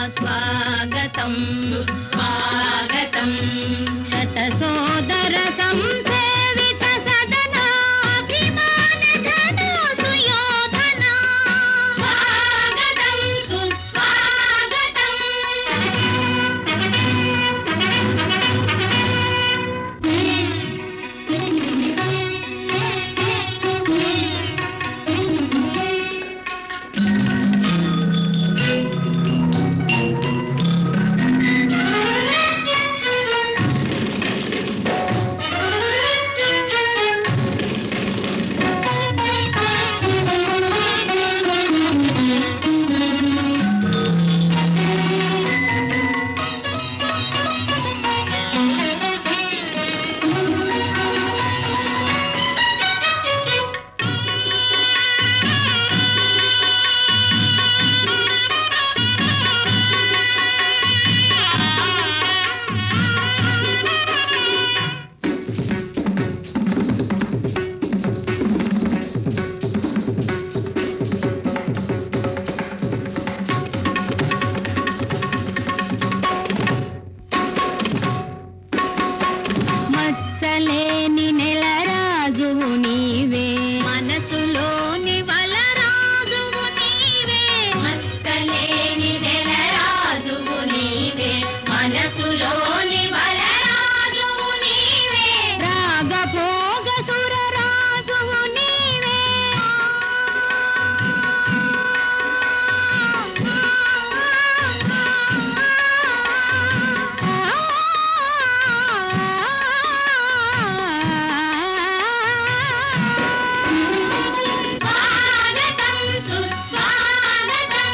స్వాగతం స్వాగతం శత సోదర సంసేవిత సదనాభిమాన జన సుయోధన స్వాగతం సుస్వాగతం మచ్చలేని నెల రాజువు నీవే మనసులోని వల రాజువు నీవే మత్తలేని నెల రాజువు నీవే మనసులోని వలరాజువు నీవే రాగభోగ సుర రాజువు నీవే స్వాగతం సుస్వాగతం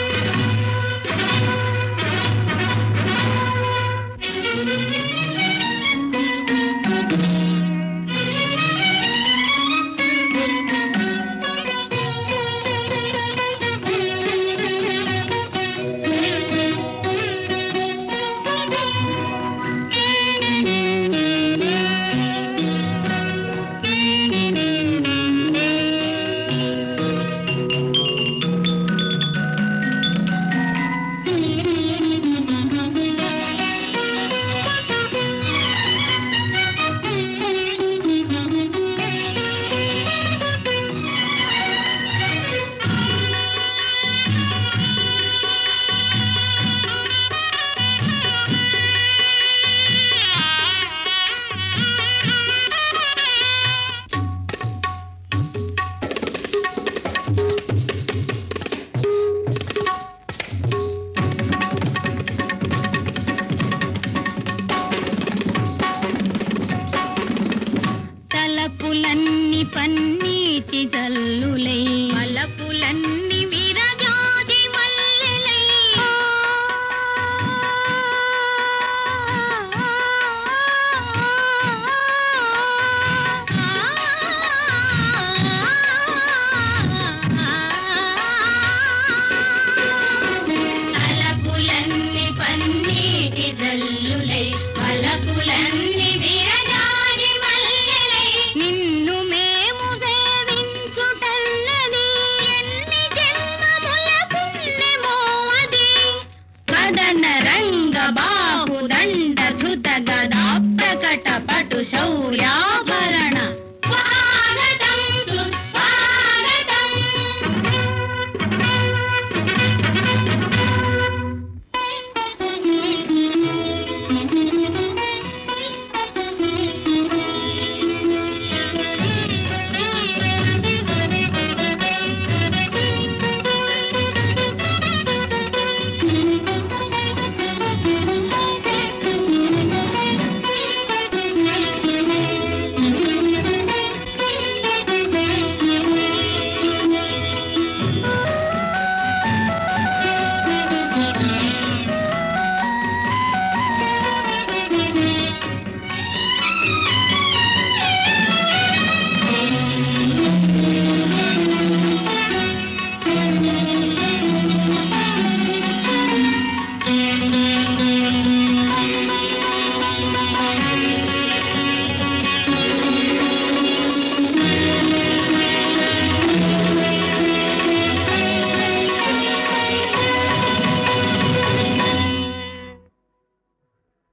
తలపులన్ని పన్నీటి జల్లులై మలపులన్ని విరజాజి మల్లెలై తలపులన్ని పన్నీటి జల్లులై మలపులన్ని విరజాజి మల్లెలై నిన్ను మేము సేవించుటన్నది ఎన్ని జన్మముల పుణ్యమో అది కదన రంగ బాహు దండ ధృత గదా ప్రకట పటు శౌర్యాభ